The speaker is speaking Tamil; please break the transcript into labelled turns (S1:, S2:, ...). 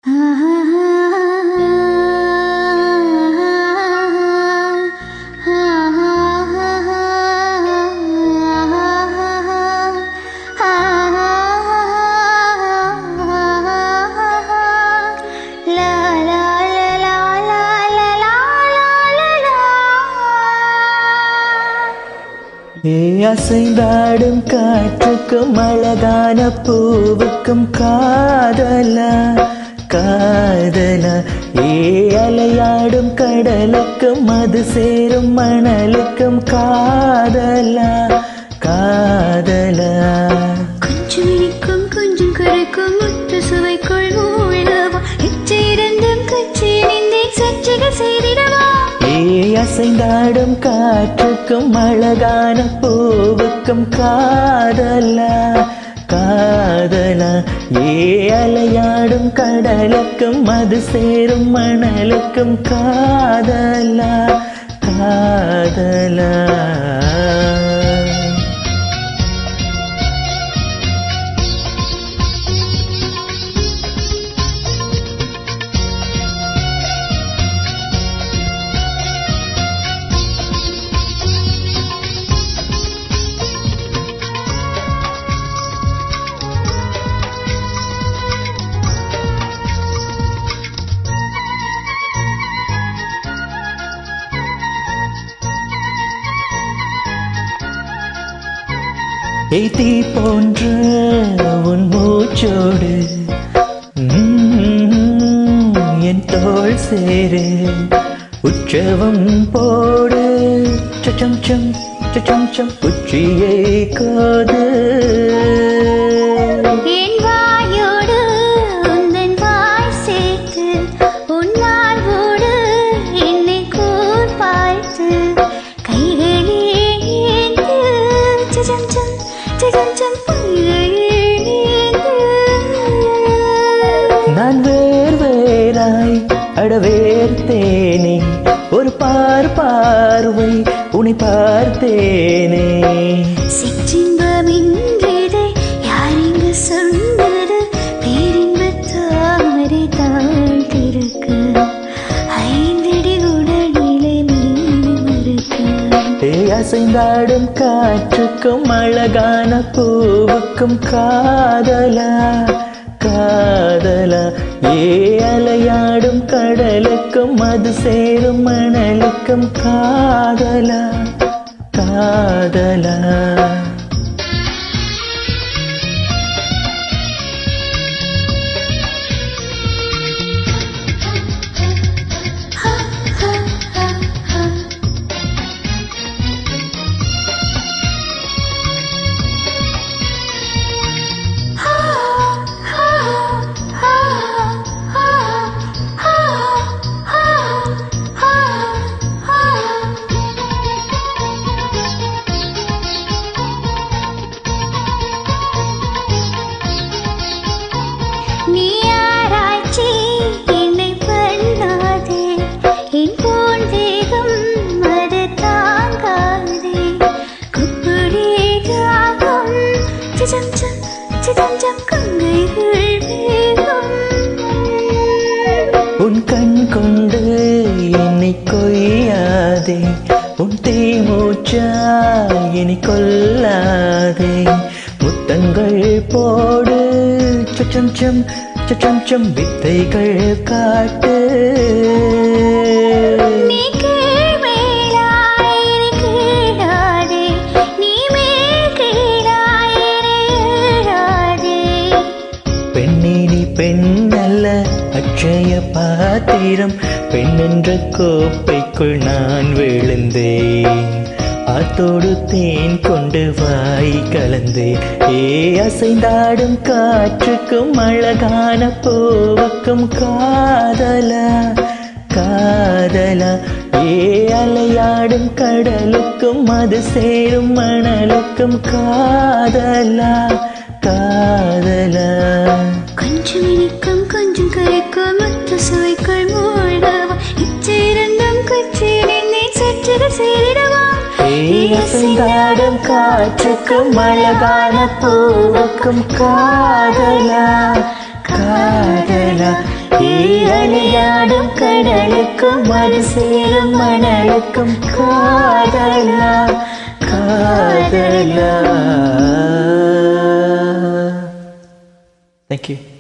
S1: ஏ அசைந்தாடும் காற்றுக்கும் அழகான பூவுக்கும் காதலா காதலா ஏ அலையாடும் கடலுக்கும் அது சேரும் மணலுக்கும் காதலா காதலா
S2: கொஞ்சம் இனிக்கும் கொஞ்சம் கரைக்கும் முத்து சுவைக்குள் மூழ்கவா இச்சை இரண்டும் கச்சி இணைந்தே சர்ச்சைகள் செய்திடவா
S1: ஏ அசைந்தாடும் காற்றுக்கும் அழகான பூவுக்கும் காதலா காதலா ஏ அலையாடும் கடலுக்கும் அது சேரும் மணலுக்கும் காதலா காதலா எய்தி போன்ற உன் மூச்சோடு உம், என் தோள் சேரு உற்சவம் போடு சச்சம் சம் சச்சம் சம் உச்சியை கோது
S2: என் வாயோடு உந்தன் வாய் சேர்த்து உன்னால் ஓடு என்னை கூர் பார்த்து கைகளே ஏந்து சஜம் சம் சஜம் சம்
S1: நான் வேர் வேறாய் அடவேர்த்தேனே ஒரு பார் பார்வை உன்னை பார்த்தேனே
S2: சிற்றின்பம் இன்றிதை யார் இங்கு சொன்னது பேரின்ப தாமரை தாழ்த்திருக்க ஐந்தடி உடலிலே மீன் மறுக்க
S1: ஏ அசைந்தாடும் காற்றுக்கும் அழகான பூவுக்கும் காதலா காதலா ஏ அலையாடும் கடலுக்கும் அது சேரும் மணலுக்கும் காதலா காதலா
S2: நீ ஆராய்ச்சி என்னை பண்ணாதே என் போன் தேகம் அது தாங்காதே குப்புடே தாகம் சிஜம் சம் சிஜம் சம் கங்கைகள் வேகம்
S1: உன் கண் கொண்டு என்னை கொய்யாதே உன் தேமூச்சா என்னை கொல்லாதே முத்தங்கள் போடு சச்சம் சம் சச்சம் சம் வித்தைகள் காட்டு
S2: நீ கீழ் மேலாய் என்னை கீழாதே நீ மேல் கீழாய் என்னை ஏழாதே
S1: பெண்ணினி பெண்ணல்ல அட்சய பாத்திரம் பெண்ணென்ற கோப்பைக்குள் நான் விழுந்தேன் ஆத்தோடு தேன் கொண்டு வாய் கலந்தே ஏ அசைந்தாடும் காற்றுக்கும் அழகான பூவுக்கும் காதலா காதலா ஏ அலையாடும் கடலுக்கும் அது சேரும் மணலுக்கும் காதலா காதலா
S2: கொஞ்சம் இனிக்கும் கொஞ்சம் கரைக்கும் மொத்த சுவைக்குள் மூழ்கவா இச்சிருந்தும் கச்சிருந்தே சற்றுகள் சேரிடவா
S1: அசைந்தாடும் காற்றுக்கும் அழகான பூவுக்கும் காதலா காதலா அலையாடும் கடலுக்கும் அது சேரும் மணலுக்கும் காதலா காதலா தேங்க்யூ